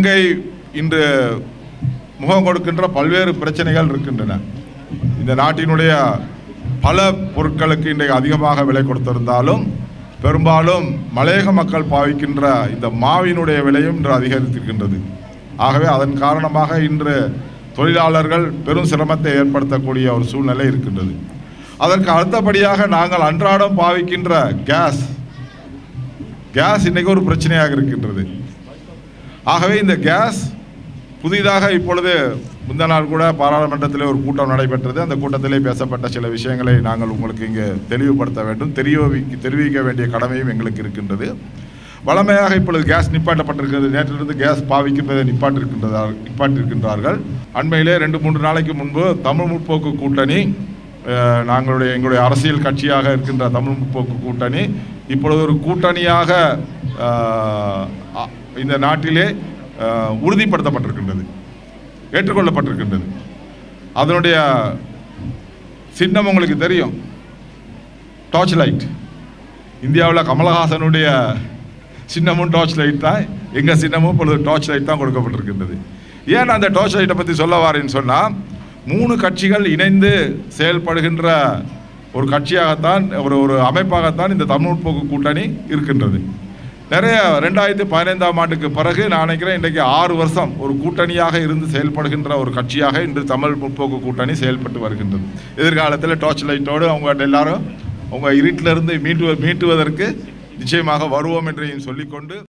இலங்கை இன்று முகம் கொடுக்கின்ற பல்வேறு பிரச்சனைகள் இருக்கின்றன இந்த நாட்டினுடைய பல பொருட்களுக்கு இன்றைக்கு அதிகமாக விலை கொடுத்திருந்தாலும் பெரும்பாலும் மலையக மக்கள் பாவிக்கின்ற இந்த மாவினுடைய விலையும் இன்று அதிகரித்திருக்கின்றது ஆகவே அதன் காரணமாக இன்று தொழிலாளர்கள் பெரும் சிரமத்தை ஏற்படுத்தக்கூடிய ஒரு சூழ்நிலை இருக்கின்றது அதற்கு அடுத்தபடியாக நாங்கள் அன்றாடம் பாவிக்கின்ற கேஸ் கேஸ் இன்னைக்கு ஒரு பிரச்சனையாக இருக்கின்றது ஆகவே இந்த கேஸ் புதிதாக இப்பொழுது முந்த நாள் கூட பாராளுமன்றத்தில் ஒரு கூட்டம் நடைபெற்றது அந்த கூட்டத்திலே பேசப்பட்ட சில விஷயங்களை நாங்கள் உங்களுக்கு இங்கே தெளிவுபடுத்த வேண்டும் தெரிய தெரிவிக்க வேண்டிய கடமையும் எங்களுக்கு இருக்கின்றது வளமையாக இப்பொழுது கேஸ் நிப்பாட்டப்பட்டிருக்கிறது நேற்றிலிருந்து கேஸ் பாவிக்கின்றதை நிப்பாட்டிருக்கின்றதா நிப்பாட்டிருக்கின்றார்கள் அண்மையிலே ரெண்டு மூன்று நாளைக்கு முன்பு தமிழ் முற்போக்கு கூட்டணி அஹ், நாங்களுடைய எங்களுடைய அரசியல் கட்சியாக இருக்கின்ற தமிழ் முற்போக்கு கூட்டணி இப்பொழுது ஒரு கூட்டணியாக அஹ், அ- இந்த நாட்டிலே அஹ், உறுதிப்படுத்தப்பட்டிருக்கின்றது ஏற்றுக்கொள்ளப்பட்டிருக்கின்றது அதனுடைய சின்னம் உங்களுக்கு தெரியும் டார்ச் லைட் இந்தியாவில் கமலஹாசனுடைய சின்னமும் டார்ச் லைட் தான் எங்கள் சின்னமும் இப்பொழுது டார்ச் லைட் தான் கொடுக்கப்பட்டிருக்கின்றது ஏன் அந்த டார்ச் லைட்டை பற்றி சொல்ல வாரேன்னு சொன்னால் மூணு கட்சிகள் இணைந்து செயல்படுகின்ற ஒரு கட்சியாகத்தான் ஒரு ஒரு அமைப்பாகத்தான் இந்த தமிழ் முற்போக்கு கூட்டணி இருக்கின்றது நிறைய ரெண்டாயிரத்தி பதினைந்தாம் ஆண்டுக்கு பிறகு நான் நினைக்கிறேன் இன்றைக்கு ஆறு வருஷம் ஒரு கூட்டணியாக இருந்து செயல்படுகின்ற ஒரு கட்சியாக இன்று தமிழ் முற்போக்கு கூட்டணி செயல்பட்டு வருகின்றது எதிர்காலத்தில் டார்ச் லைட்டோடு அவங்க எல்லாரும் அவங்க இருட்டிலிருந்து மீட்டு மீட்டுவதற்கு நிச்சயமாக வருவோம் என்று சொல்லிக்கொண்டு